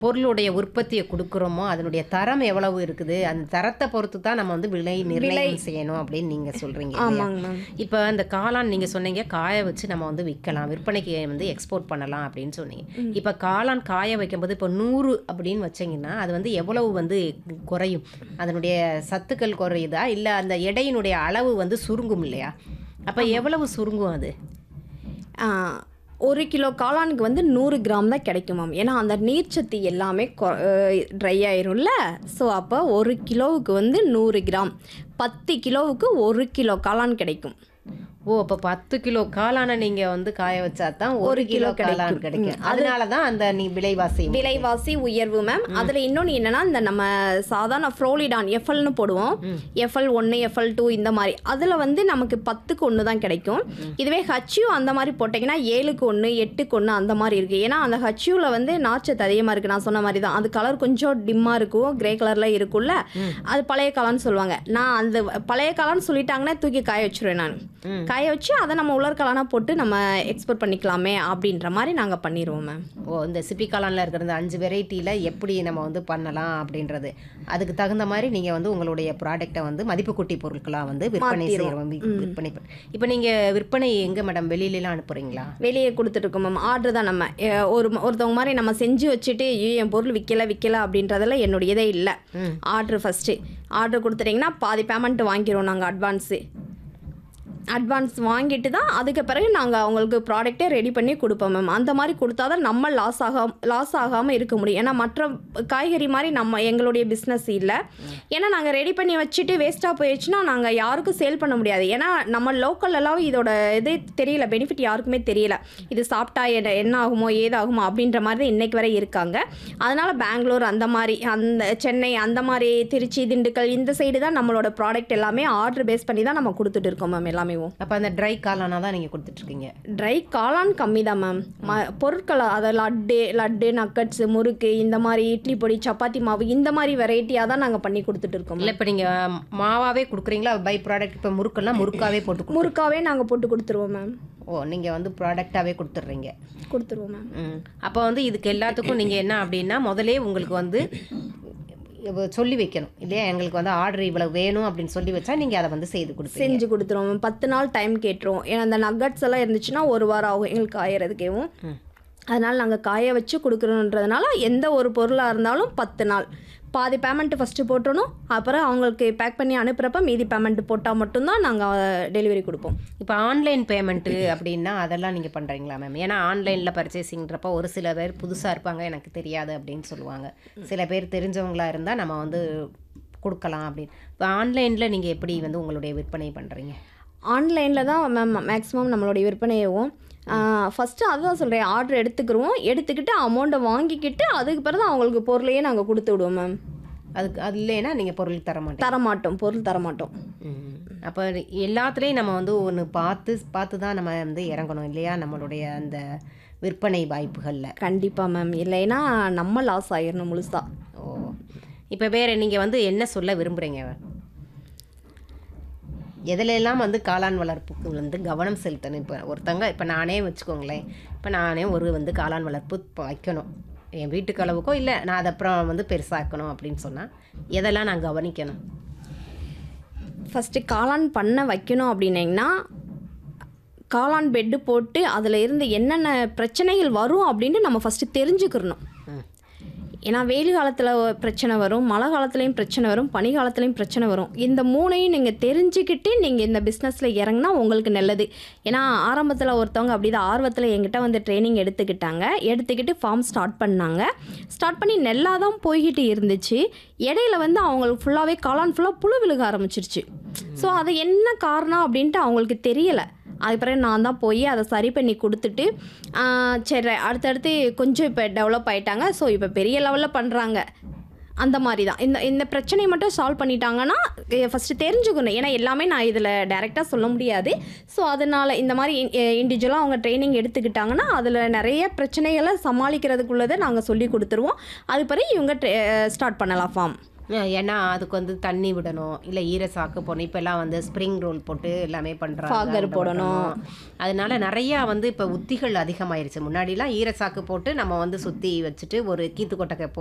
பொருளுடைய உற்பத்தியை குடுக்குறோமோ, அதனுடைய தரம் எவ்வளவு இருக்குது, அந்த தரத்த பொறுத்து தான் நம்ம வந்து விலை விலை நிர்ணயம் செய்யணும் அப்படின்னு நீங்க சொல்றீங்க இல்லையா? ஆமாங்க மேம். இப்ப அந்த காளான் நீங்க சொன்னீங்க, காய வச்சு நம்ம வந்து விக்கலாம். விற்பனைக்கு வந்து எக்ஸ்போர்ட் பண்ணலாம் அப்படின்னு சொன்னீங்க. ம். இப்ப காளான் காய வைக்கும்போது இப்போ 100 அப்படின்னு வச்சீங்கன்னா, அது வந்து எவ்வளவு வந்து குறையும்? அதனுடைய சத்துக்கள் குறையுதா? இல்ல அந்த எடையினுடைய அளவு வந்து சுருங்கும் இல்லையா? அப்ப ஆமா. எவ்வளவு சுருங்கும் அது? ஆ, 1 கிலோ காளானுக்கு வந்து 100 கிராம் தான் கிடைக்கும் மேம். ஏன்னா அந்த நீர்ச்சத்து எல்லாமே கொ அ ட்ரை ஆயிரும்ல. ஸோ அப்போ 1 கிலோவுக்கு வந்து 100 கிராம். 10 கிலோவுக்கு 1 கிலோ காளான் கிடைக்கும். ஓ! அப்ப 10 கிலோ காளான நீங்க வந்து காய வச்சா தான் 1 1 கிலோ கிலோ காளான் கிடைக்கும். ம். கிடைக்கும். அது அதனால தான் அந்த நீ விலைவாசி உங்களுக்கு. விலைவாசி உயர்வு மேம். ம். அதில் இன்னொன்று என்னன்னா, இந்த நம்ம சாதாரண ஃப்ரோலிடான் எஃப்எல்னு போடுவோம். ம். எஃப்எல் 1, எஃப்எல் 2 இந்த மாதிரி. அதில் வந்து நமக்கு 10க்கு 1 தான் கிடைக்கும். ம். இதுவே ஹச்யூ அந்த மாதிரி போட்டிங்கன்னா 7க்கு 1, 8க்கு 1 அந்த மாதிரி இருக்குது. ஏன்னா அந்த ஹச்யூவில் வந்து நார்ச்சத்து அதிகமாக இருக்குது. நான் சொன்ன மாதிரி தான். அது கலர் கொஞ்சம் டிம்மாக இருக்கும். கிரே கலரில் இருக்கும்ல. ம். அது பழைய காளான்னு சொல்லுவாங்க. நான் அந்த பழைய காளான்னு சொல்லிட்டாங்கன்னா தூக்கி காய வச்சுருவேன் நான். ம். காய வச்சு அதை நம்ம உலர் காளானாக போட்டு நம்ம எக்ஸ்போர்ட் பண்ணிக்கலாமே அப்படின்ற மாதிரி நாங்கள் பண்ணிடுவோம் மேம். ஓ! இந்த சிப்பி காளான்ல இருக்கிற இந்த 5 வெரைட்டில எப்படி நம்ம வந்து பண்ணலாம் அப்படின்றது. அதுக்கு தகுந்த மாதிரி நீங்க வந்து உங்களுடைய ப்ராடக்ட்ட வந்து மதிப்பு கூட்டி பொருட்களா வந்து விற்பனை மாத்திருவோம். செய்றோம். வி ம். விற்பனை பண் இப்ப நீங்க விற்பனை எங்க மேடம் வெளியிலலாம் அனுப்புறீங்களா? வெளியே கொடுத்துட்ருக்கோம் மேம் ஆர்டர் தான் நம்ம எ, ஒரு ஒருத்தவங்க மாதிரி நம்ம செஞ்சு வச்சுட்டு ஐயோ என் பொருள் விற்கல விற்கல அப்படின்றதெல்லாம் என்னுடையதே இல்லை ம். ஆர்டர் ஃபஸ்ட்டு ஆர்டர் கொடுத்துட்டிங்கன்னா பாதி பேமெண்ட் வாங்கிடுவோம் நாங்கள் அட்வான்ஸு அட்வான்ஸ் வாங்கிட்டு தான் அதுக்கு பிறகு நாங்கள் அவங்களுக்கு ப்ராடக்ட்டே ரெடி பண்ணி கொடுப்போம் மேம் அந்த மாதிரி கொடுத்தா தான் நம்ம லாஸ் ஆகாம லாஸ் ஆகாமல் இருக்க முடியும் ஏன்னா மற்ற காய்கறி மாதிரி நம்ம எங்களுடைய பிஸ்னஸ் இல்லை ஏன்னா நாங்கள் ரெடி பண்ணி வச்சுட்டு வேஸ்ட்டாக போயிடுச்சுன்னா நாங்கள் யாருக்கும் சேல் பண்ண முடியாது ஏன்னா நம்ம லோக்கல்லாம் இதோட இது தெரியல பெனிஃபிட் யாருக்குமே தெரியல இது சாப்பிட்டா என்ன என்ன ஆகுமோ ஏதாகுமோ அப்படின்ற மாதிரி தான் இன்னைக்கு வரை இருக்காங்க அதனால் பெங்களூர் அந்த மாதிரி அந்த சென்னை அந்த மாதிரி திருச்சி திண்டுக்கல் இந்த சைடு தான் நம்மளோட ப்ராடக்ட் எல்லாமே ஆர்டர் பேஸ் பண்ணி தான் நம்ம கொடுத்துட்டு இருக்கோம் மேம் எல்லாமே அப்ப அந்த ட்ரை காளானா தான் நீங்க கொடுத்துட்டு இருக்கீங்க. ட்ரை காளான் கம்மி தான் மேம் ம பொருட்கள் அதை லட்டு லட்டு நக்கட்ஸு முறுக்கு இந்த மாதிரி இட்லி பொடி சப்பாத்தி மாவு இந்த மாதிரி வெரைட்டியாக தான் நாங்கள் பண்ணி கொடுத்துட்டு இருக்கோம் இல்ல மேம் இப்ப நீங்க மாவாவே குடுக்குறீங்களா? பை ப்ராடக்ட் இப்ப முறுக்கெல்லாம் முறுக்காவே போட்டு குடுக்குறீங்க. முறுக்காவே நாங்கள் போட்டு கொடுத்துருவோம் மேம் ஓ! நீங்க வந்து ப்ராடக்ட்டாவே குடுத்துடுறீங்க. கொடுத்துருவோம் மேம் ம். அப்ப வந்து இதுக்கு எல்லாத்துக்கும் நீங்க என்ன அப்படின்னா, முதலே உங்களுக்கு வந்து இவ சொல்லி வைக்கணும். இல்லையா? எங்களுக்கு வந்து ஆர்டர் இவ்வளவு வேணும் அப்படின்னு சொல்லி வச்சா நீங்க அதை வந்து செய்து கொடுப்பீங்க. செஞ்சு கொடுத்துருவோம் மேம் பத்து நாள் டைம் கேட்டுருவோம் ஏன்னா அந்த நக்கட்ஸ் எல்லாம் இருந்துச்சுன்னா ஒரு வாரம் ஆகும் எங்களுக்கு காயறதுக்கேவும் ம். அதனால் நாங்கள் காய வச்சு கொடுக்குறோன்றதுனால எந்த ஒரு பொருளாக இருந்தாலும் பத்து நாள் பாதி பேமெண்ட்டு ஃபஸ்ட்டு போட்டுறணும் அப்புறம் அவங்களுக்கு பேக் பண்ணி அனுப்புகிறப்ப மீதி பேமெண்ட் போட்டால் மட்டும்தான் நாங்கள் டெலிவரி கொடுப்போம் இப்போ ஆன்லைன் பேமெண்ட்டு அப்படின்னா அதெல்லாம் நீங்கள் பண்ணுறீங்களா மேம் ஏன்னா ஆன்லைனில் பர்ச்சேசிங்கிறப்ப ஒரு சில பேர் புதுசாக இருப்பாங்க எனக்கு தெரியாது அப்படின்னு சொல்லுவாங்க சில பேர் தெரிஞ்சவங்களா இருந்தால் நம்ம வந்து கொடுக்கலாம் அப்படின்னு இப்போ ஆன்லைனில் நீங்கள் எப்படி வந்து உங்களுடைய விற்பனை பண்ணுறீங்க ஆன்லைனில் தான் மேம் மேக்ஸிமம் நம்மளுடைய விற்பனையவும் ஃபஸ்ட்டு அதுதான் சொல்கிறேன் ஆர்டர் எடுத்துக்கிருவோம் எடுத்துக்கிட்டு அமௌண்ட்டை வாங்கிக்கிட்டு அதுக்கு பிறகு அவங்களுக்கு பொருளையே நாங்கள் கொடுத்து விடுவோம் மேம் அதுக்கு அது இல்லைன்னா நீங்கள் பொருள் தர மாட்டீங்க தரமாட்டோம் பொருள் தரமாட்டோம் அப்போ எல்லாத்துலேயும் நம்ம வந்து ஒன்று பார்த்து பார்த்து தான் நம்ம வந்து இறங்கணும் இல்லையா நம்மளுடைய அந்த விற்பனை வாய்ப்புகளில் கண்டிப்பாக மேம் இல்லைன்னா நம்ம லாஸ் ஆயிடணும் முழுசா ஓ இப்போ வேறு நீங்கள் வந்து என்ன சொல்ல விரும்புகிறீங்க எதுலெல்லாம் வந்து காளான் வளர்ப்புக்கு வந்து கவனம் செலுத்தணும் இப்போ ஒருத்தங்க இப்போ நானே வச்சுக்கோங்களேன் இப்போ நானே ஒரு வந்து காளான் வளர்ப்பு இப்போ வைக்கணும் என் வீட்டுக்கு அளவுக்கோ இல்லை நான் அதை அப்புறம் வந்து பெருசாக்கணும் அப்படின்னு சொன்னால் எதெல்லாம் நான் கவனிக்கணும் ஃபஸ்ட்டு காளான் பண்ண வைக்கணும் அப்படின்னீங்கன்னா காளான் பெட்டு போட்டு அதில் இருந்து என்னென்ன பிரச்சனைகள் வரும் அப்படின்னு நம்ம ஃபஸ்ட்டு தெரிஞ்சுக்கிறணும் ம் ஏன்னா வெயில் காலத்தில் பிரச்சனை வரும் மழை காலத்துலேயும் பிரச்சனை வரும் பனி காலத்துலேயும் பிரச்சனை வரும் இந்த மூணையும் நீங்கள் தெரிஞ்சுக்கிட்டு நீங்கள் இந்த பிஸ்னஸில் இறங்கினா உங்களுக்கு நல்லது ஏன்னா ஆரம்பத்தில் ஒருத்தவங்க அப்படி தான் ஆர்வத்தில் எங்கிட்ட வந்து ட்ரைனிங் எடுத்துக்கிட்டாங்க எடுத்துக்கிட்டு ஃபார்ம் ஸ்டார்ட் பண்ணாங்க ஸ்டார்ட் பண்ணி நல்லா தான் போய்கிட்டு இருந்துச்சு இடையில வந்து அவங்களுக்கு ஃபுல்லாகவே காளான் ஃபுல்லாக புழு விழுக ஆரம்பிச்சிருச்சு ஸோ அது என்ன காரணம் அப்படின்ட்டு அவங்களுக்கு தெரியலை அது பிறகு நான் தான் போய் அதை சரி பண்ணி கொடுத்துட்டு ஆ, சரி அடுத்தடுத்து கொஞ்சம் இப்போ டெவலப் ஆயிட்டாங்க ஸோ இப்போ பெரிய லெவலில் பண்ணுறாங்க அந்த மாதிரி தான் இந்த இந்த பிரச்சனையை மட்டும் சால்வ் பண்ணிட்டாங்கன்னா ஃபஸ்ட்டு தெரிஞ்சுக்கணும் ஏன்னா எல்லாமே நான் இதில் டைரெக்டாக சொல்ல முடியாது ஸோ அதனால் இந்த மாதிரி இண்டிவிஜுவலாக அவங்க ட்ரைனிங் எடுத்துக்கிட்டாங்கன்னா அதில் நிறைய பிரச்சனைகளை சமாளிக்கிறதுக்குள்ளதை நாங்கள் சொல்லி கொடுத்துருவோம் அது பிறகு இவங்க ஸ்டார்ட் பண்ணலாம் ஃபார்ம் ஏன்னா அதுக்கு வந்து தண்ணி விடணும் இல்லை ஈரசாக்கு போடணும் இப்போல்லாம் வந்து ஸ்ப்ரிங் ரோல் போட்டு எல்லாமே பண்ணுறாங்க Fogger போடணும். அதனால நிறையா வந்து இப்போ உத்திகள் அதிகமாயிருச்சு முன்னாடிலாம் ஈரசாக்கு போட்டு நம்ம வந்து சுற்றி வச்சுட்டு ஒரு கீத்து கொட்டகை